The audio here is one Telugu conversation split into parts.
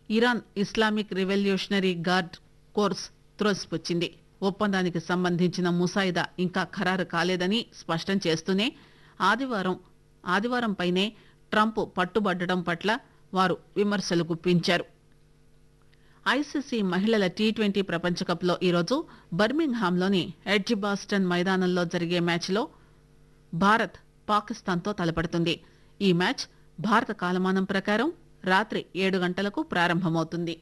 Iran Islamic revolutionary guard corps త్రోసిపుచ్చింది ఒప్పందానికి సంబంధించిన ముసాయిదా ఇంకా ఖరారు కాలేదని స్పష్టం చేస్తూనే ఆదివారం ఆదివారంపైనే ట్రంప్ పట్టుబట్టడం పట్ల వారు విమర్శలు గుప్పించారు ఐసీసీ మహిళల టీ ట్వంటీ ప్రపంచకప్లో ఈరోజు బర్మింగ్హామ్లోని ఎడ్జిబాస్టన్ మైదానంలో జరిగే మ్యాచ్లో భారత్ పాకిస్తాన్తో తలపడుతుంది ఈ మ్యాచ్ భారత కాలమానం ప్రకారం రాత్రి ఏడు గంటలకు ప్రారంభమవుతుంది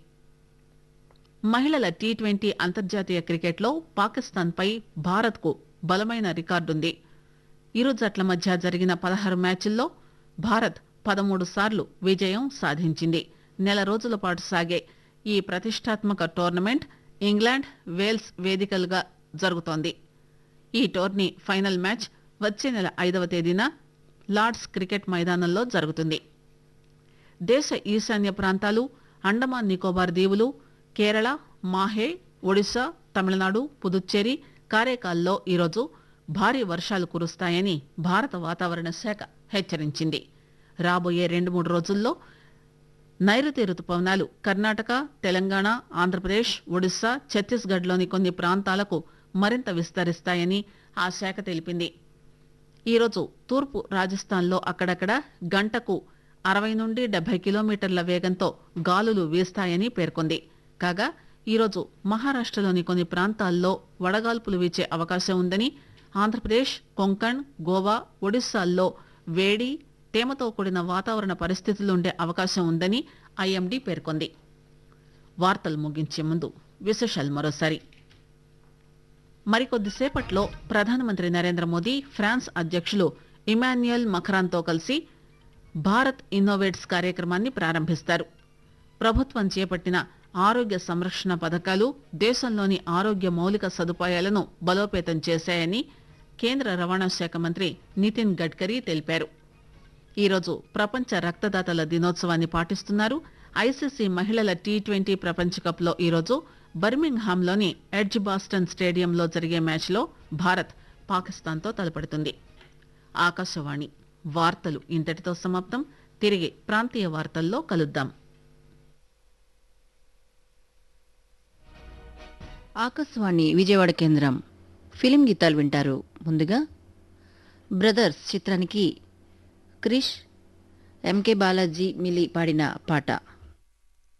మహిళల టీ ట్వంటీ అంతర్జాతీయ క్రికెట్లో పాకిస్తాన్పై భారత్కు బలమైన రికార్డుంది ఇరు జట్ల మధ్య జరిగిన పదహారు మ్యాచ్ల్లో భారత్ పదమూడు సార్లు విజయం సాధించింది నెల రోజుల పాటు సాగే ఈ ప్రతిష్టాత్మక టోర్నమెంట్ ఇంగ్లాండ్ వేల్స్ వేదికలుగా జరుగుతోంది ఈ టోర్నీ ఫైనల్ మ్యాచ్ వచ్చే నెల ఐదవ తేదీన లార్డ్స్ క్రికెట్ మైదానంలో జరుగుతుంది దేశ ఈశాన్య ప్రాంతాలు అండమాన్ నికోబార్ దీవులు కేరళ మాహే ఒడిశా తమిళనాడు పుదుచ్చేరి కారేకాల్లో ఈరోజు భారీ వర్షాలు కురుస్తాయని భారత వాతావరణ శాఖ హెచ్చరించింది రాబోయే రెండు మూడు రోజుల్లో నైరుతి రుతుపవనాలు కర్ణాటక తెలంగాణ ఆంధ్రప్రదేశ్ ఒడిశా ఛత్తీస్గఢ్లోని కొన్ని ప్రాంతాలకు మరింత విస్తరిస్తాయని ఆ శాఖ తెలిపింది ఈరోజు తూర్పు రాజస్థాన్లో అక్కడక్కడ గంటకు అరవై నుండి డెబ్బై కిలోమీటర్ల వేగంతో గాలులు వీస్తాయని పేర్కొంది కాగా ఈరోజు మహారాష్టలోని కొన్ని ప్రాంతాల్లో వడగాల్పులు వీచే అవకాశం ఉందని ఆంధ్రప్రదేశ్ కొంకణ్ గోవా ఒడిశాల్లో వేడి తేమతో కూడిన వాతావరణ పరిస్థితులుండే అవకాశం ఉందని ఐఎండీ పేర్కొంది వార్తలు ముగించే ముందు విశేషాలు మరోసారి మరికొద్దిసేపట్లో ప్రధానమంత్రి నరేంద్ర మోదీ ఫ్రాన్స్ అధ్యక్షులు ఇమాన్యుయల్ మఖరాన్తో కలిసి భారత్ ఇన్నోవేట్స్ కార్యక్రమాన్ని ప్రారంభిస్తారు ప్రభుత్వం చేపట్టిన ఆరోగ్య సంరక్షణ పథకాలు దేశంలోని ఆరోగ్య మౌలిక సదుపాయాలను బలోపేతం చేశాయని కేంద్ర రవాణా శాఖ మంత్రి నితిన్ గడ్కరీ తెలిపారు ఈరోజు ప్రపంచ రక్తదాతల దినోత్సవాన్ని పాటిస్తున్నారు ఐసీసీ మహిళల టీ ట్వంటీ ప్రపంచ కప్లో ఈరోజు బర్మింగ్హామ్లోని ఎడ్జ్ బాస్టన్ స్టేడియంలో జరిగే మ్యాచ్లో భారత్ పాకిస్తాన్తో తలపడుతుంది ఆకాశవాణి వార్తలు ఇంతటితో సమాప్తం తిరిగి ప్రాంతీయ వార్తల్లో కలుద్దాం ఆకాశవాణి విజయవాడ కేంద్రం ఫిలిం గీతాలు వింటారు ముందుగా బ్రదర్స్ చిత్రానికి క్రిష్ ఎంకే బాలాజీ మిలి పాడిన పాట